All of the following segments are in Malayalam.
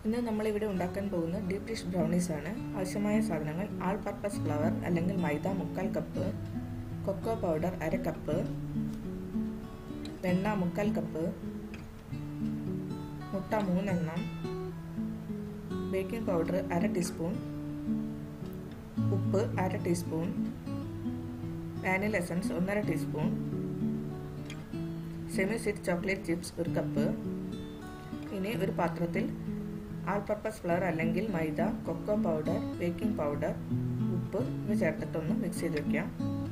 ഇന്ന് നമ്മളിവിടെ ഉണ്ടാക്കാൻ പോകുന്ന ഡീപ് ഡിഷ് ബ്രൗണീസ് ആണ് ആവശ്യമായ സാധനങ്ങൾ ആൾ പർപ്പസ് ഫ്ലവർ അല്ലെങ്കിൽ മൈദ മുക്കാൽ കപ്പ് കൊക്കോ പൗഡർ അര കപ്പ് വെണ്ണ മുക്കാൽ കപ്പ് മുട്ട മൂന്നെണ്ണം ബേക്കിംഗ് പൗഡർ അര ടീസ്പൂൺ ഉപ്പ് അര ടീസ്പൂൺ വാനില എസൻസ് ഒന്നര teaspoon semi sweet chocolate chips ഒരു കപ്പ് ഇനി ഒരു പാത്രത്തിൽ ആൾ പർപ്പസ് ഫ്ലവർ അല്ലെങ്കിൽ മൈദ കൊക്കോ പൗഡർ ബേക്കിംഗ് പൗഡർ ഉപ്പ് ഇവ ചേർത്തിട്ടൊന്ന് മിക്സ് ചെയ്ത് വെക്കാം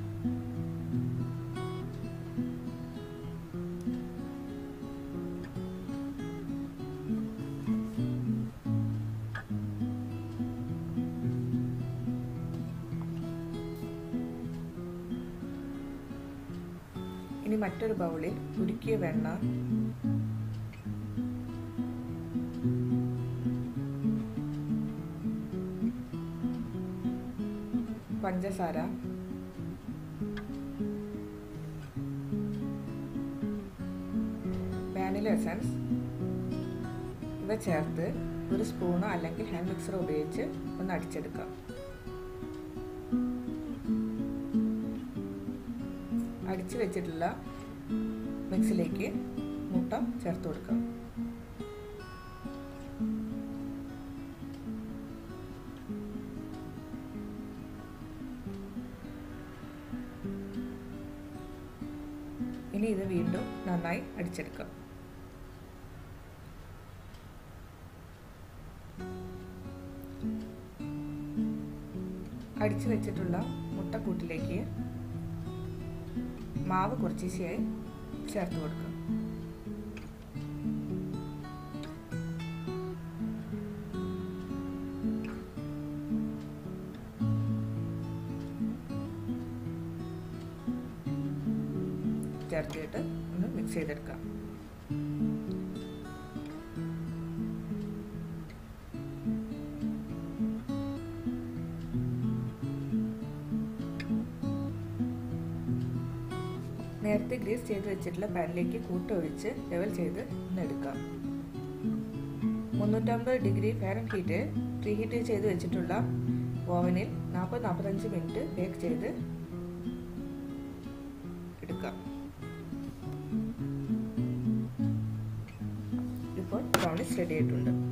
ഇനി മറ്റൊരു ബൗളിൽ ഉരുക്കിയ വെണ്ണ പഞ്ചസാര വാനില എസൻസ് ഇവ ചേർത്ത് ഒരു സ്പൂണോ അല്ലെങ്കിൽ ഹാൻഡ് മിക്സർ ഉപയോഗിച്ച് ഒന്ന് അടിച്ചെടുക്കാം അടിച്ചു വെച്ചിട്ടുള്ള മിക്സിലേക്ക് മുട്ട ചേർത്ത് കൊടുക്കാം ഇനി ഇത് വീണ്ടും നന്നായി അടിച്ചെടുക്കാം അടിച്ചു വെച്ചിട്ടുള്ള മുട്ടക്കൂട്ടിലേക്ക് മാവ് കുറച്ചീശയായി ചേർത്ത് കൊടുക്കുക ചേർത്തിട്ട് ഒന്ന് മിക്സ് ചെയ്തെടുക്കാം നേരത്തെ ഗ്രീസ് ചെയ്ത് വെച്ചിട്ടുള്ള പാനിലേക്ക് കൂട്ടൊഴിച്ച് ലെവൽ ചെയ്ത് എടുക്കാം മുന്നൂറ്റമ്പത് ഡിഗ്രി ഫാരൻ ഹീറ്റ് പ്രീഹീറ്റ് ചെയ്ത് വെച്ചിട്ടുള്ള ഓവനിൽ നാൽപ്പത് നാൽപ്പത്തഞ്ച് മിനിറ്റ് ബേക്ക് ചെയ്ത് എടുക്കാം ഇപ്പോൾ ബ്രൗണീസ് റെഡി ആയിട്ടുണ്ട്